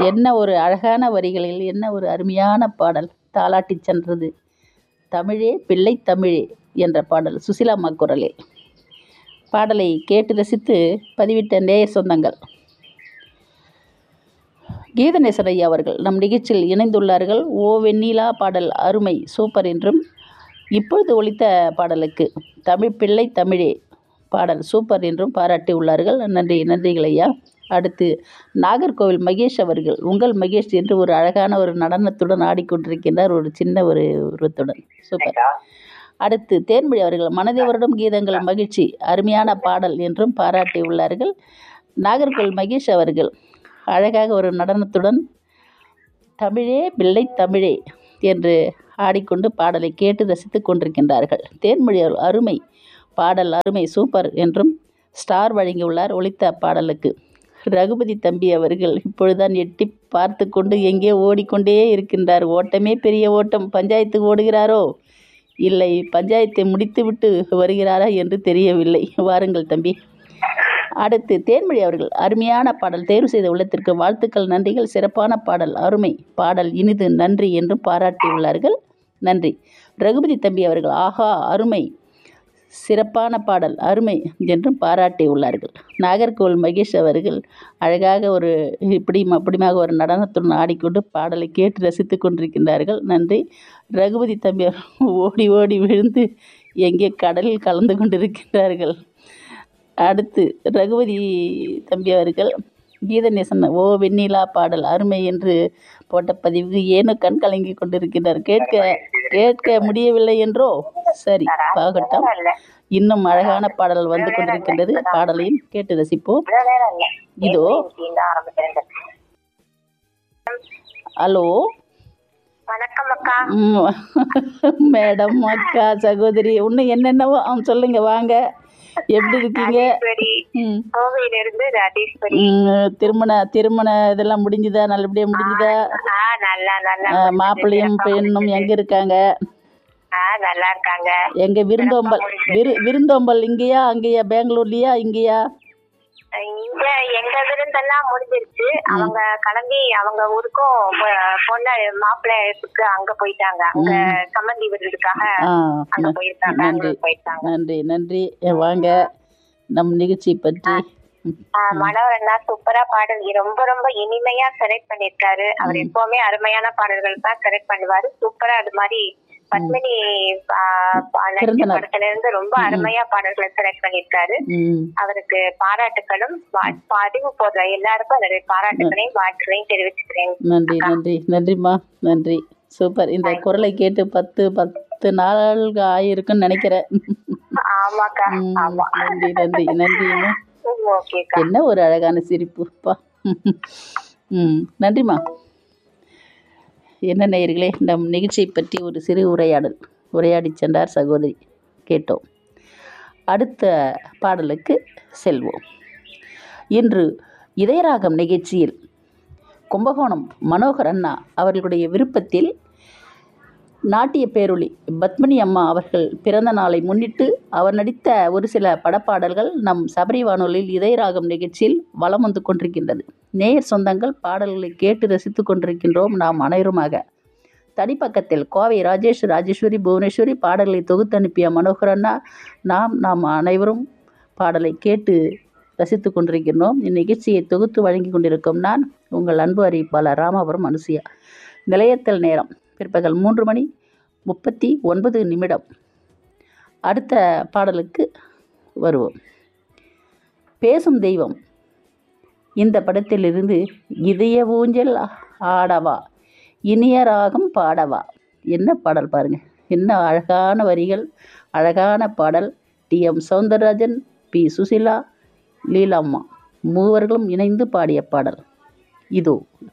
என்ன ஒரு அழகான வரிகளில் என்ன ஒரு அருமையான பாடல் தாலாட்டிச் சென்றது தமிழே பிள்ளை தமிழே என்ற பாடல் சுசிலாம்மா குரலில் பாடலை கேட்டு ரசித்து பதிவிட்ட நேயர் சொந்தங்கள் கீதநேசன் ஐயா அவர்கள் நம் நிகழ்ச்சியில் இணைந்துள்ளார்கள் ஓ வெண்ணிலா பாடல் அருமை சூப்பர் என்றும் இப்பொழுது ஒலித்த பாடலுக்கு தமிழ் பிள்ளை தமிழே பாடல் சூப்பர் என்றும் பாராட்டியுள்ளார்கள் நன்றி நன்றிகள் ஐயா அடுத்து நாகர்கோவில் மகேஷ் அவர்கள் உங்கள் மகேஷ் என்று ஒரு அழகான ஒரு நடனத்துடன் ஆடிக்கொண்டிருக்கின்றார் ஒரு சின்ன ஒரு உருவத்துடன் சூப்பர் அடுத்து தேன்மொழி அவர்கள் மனதை வருடம் கீதங்கள் மகிழ்ச்சி அருமையான பாடல் என்றும் பாராட்டியுள்ளார்கள் நாகர்கோவில் மகேஷ் அவர்கள் அழகாக ஒரு நடனத்துடன் தமிழே பிள்ளை தமிழே என்று ஆடிக்கொண்டு பாடலை கேட்டு ரசித்து கொண்டிருக்கின்றார்கள் தேன்மொழி அவர்கள் அருமை பாடல் அருமை சூப்பர் என்றும் ஸ்டார் வழங்கியுள்ளார் ஒலித்த பாடலுக்கு ரகுபதி தம்பி அவர்கள் இப்பொழுதுதான் எட்டி பார்த்து கொண்டு எங்கே ஓடிக்கொண்டே இருக்கின்றார் ஓட்டமே பெரிய ஓட்டம் பஞ்சாயத்துக்கு ஓடுகிறாரோ இல்லை பஞ்சாயத்தை முடித்துவிட்டு வருகிறாரா என்று தெரியவில்லை வாருங்கள் தம்பி அடுத்து தேன்மொழி அவர்கள் அருமையான பாடல் தேர்வு செய்த உள்ளத்திற்கு வாழ்த்துக்கள் நன்றிகள் சிறப்பான பாடல் அருமை பாடல் இனிது நன்றி என்றும் பாராட்டியுள்ளார்கள் நன்றி ரகுபதி தம்பி அவர்கள் ஆஹா அருமை சிறப்பான பாடல் அருமை என்றும் பாராட்டியுள்ளார்கள் நாகர்கோவில் மகேஷ் அவர்கள் அழகாக ஒரு இப்படியும் அப்படியுமாக ஒரு நடனத்துடன் ஆடிக்கொண்டு பாடலை கேட்டு ரசித்து கொண்டிருக்கின்றார்கள் நன்றி ரகுபதி தம்பி அவர்கள் ஓடி ஓடி விழுந்து எங்கே கடலில் கலந்து கொண்டிருக்கின்றார்கள் அடுத்து ரகுபதி தம்பி அவர்கள் கீதநேசன் ஓ வெண்ணிலா பாடல் அருமை என்று போட்ட பதிவுக்கு ஏனோ கண் கலங்கி கொண்டிருக்கிறார் கேட்க கேட்க முடியவில்லை என்றோ சரி பாகட்டும் இன்னும் அழகான பாடல் வந்து கொண்டிருக்கின்றது பாடலையும் கேட்டு ரசிப்போம் இதோ ஹலோ வணக்கம் அக்கா ம், மேடம் அக்கா சகோதரி இன்னும் என்னென்னவோ அவன் சொல்லுங்க வாங்க எப்படி இருக்கீங்க ராஜேஸ்வரி ம் கோவையில இருந்து ராஜேஸ்வரி ம், திருமண திருமண இதெல்லாம் முடிஞ்சுதா நல்லபடியா முடிஞ்சுதா ஆ நல்லா நல்லா ஆ, மாப்பிள்ளையும் பெண்ணும் எங்க இருக்காங்க ஆ நல்லா இருக்காங்க எங்க விருந்தோம்பல் விரு விருந்தோம்பல் இங்கேயா அங்கேயா பெங்களூர்லயா இங்கேயா இங்க எங்க விருந்தெல்லாம் முடிஞ்சிருச்சு அவங்க கிளம்பி அவங்க ஊருக்கும் பொ- பொண்ணு மாப்பிள்ளைக்கு அங்க போயிட்டாங்க அங்க சம்மந்தி விருதுக்காக ஆ அங்க ந- போயிருக்காங்க நன்றி பெங்களூர் போயிருக்காங்க நன்றி நன்றி ஏ, வாங்க நம் நிகழ்ச்சி பற்றி ம், ஆ, மனோரண்ணா சூப்பரா பாடல் ரொம்ப ரொம்ப இனிமையா செலக்ட் பண்ணிருக்காரு அவர் எப்பவுமே அருமையான பாடல்கள் தான் செலக்ட் பண்ணுவாரு சூப்பரா அது மாதிரி பத்மினி ஆ, பா- நடிச்ச பிறந்த நாள். படத்துல இருந்து ரொம்ப அருமையா பாடல்களை செலக்ட் பண்ணிருக்காரு ம் அவருக்கு பாராட்டுகளும் வா- பதிவு போடுற எல்லாருக்கும் அதோட பாராட்டுகளையும் வாழ்த்துக்களையும் தெரிவிச்சுக்கிறேன் நன்றி நன்றி நன்றிம்மா நன்றி சூப்பர் இந்த குரலை கேட்டு பத்து பத்து நாள்கள் ஆயிருக்குன்னு நினைக்கிறேன் ஆமாக்கா ம், ஆமா நன்றி நன்றி நன்றிம்மா ஓகேக்கா என்ன ஒரு அழகான சிரிப்புப்பா ம் நன்றிம்மா என்ன நேயர்களே நம் நிகழ்ச்சியை பற்றி ஒரு சிறு உரையாடல் உரையாடி சென்றார் சகோதரி கேட்டோம் அடுத்த பாடலுக்கு செல்வோம் இன்று இதயராகம் நிகழ்ச்சியில் கும்பகோணம் மனோகர் அண்ணா அவர்களுடைய விருப்பத்தில் நாட்டிய பேரொளி பத்மினி அம்மா அவர்கள் பிறந்த நாளை முன்னிட்டு அவர் நடித்த ஒரு சில படப்பாடல்கள் நம் சபரி வானொலியில் இதயராகம் நிகழ்ச்சியில் வலம் வந்து கொண்டிருக்கின்றது நேயர் சொந்தங்கள் பாடல்களை கேட்டு ரசித்து கொண்டிருக்கின்றோம் நாம் அனைவருமாக தனிப்பக்கத்தில் கோவை ராஜேஷ் ராஜேஸ்வரி புவனேஸ்வரி பாடல்களை தொகுத்து அனுப்பிய மனோகர் அண்ணா நாம் நாம் அனைவரும் பாடலை கேட்டு ரசித்து கொண்டிருக்கின்றோம் இந்நிகழ்ச்சியை தொகுத்து வழங்கி கொண்டிருக்கும் நான் உங்கள் அன்பு அறிவிப்பாளர் ராமாபுரம் அனுசியா நிலையத்தில் நேரம் பிற்பகல் மூன்று மணி முப்பத்தி ஒன்பது நிமிடம் அடுத்த பாடலுக்கு வருவோம் பேசும் தெய்வம் இந்த படத்திலிருந்து இதய ஊஞ்சல் ஆடவா இனிய ராகம் பாடவா என்ன பாடல் பாருங்க என்ன அழகான வரிகள் அழகான பாடல் T M Soundararajan P Susheela Leelamma மூவர்களும் இணைந்து பாடிய பாடல் இதோ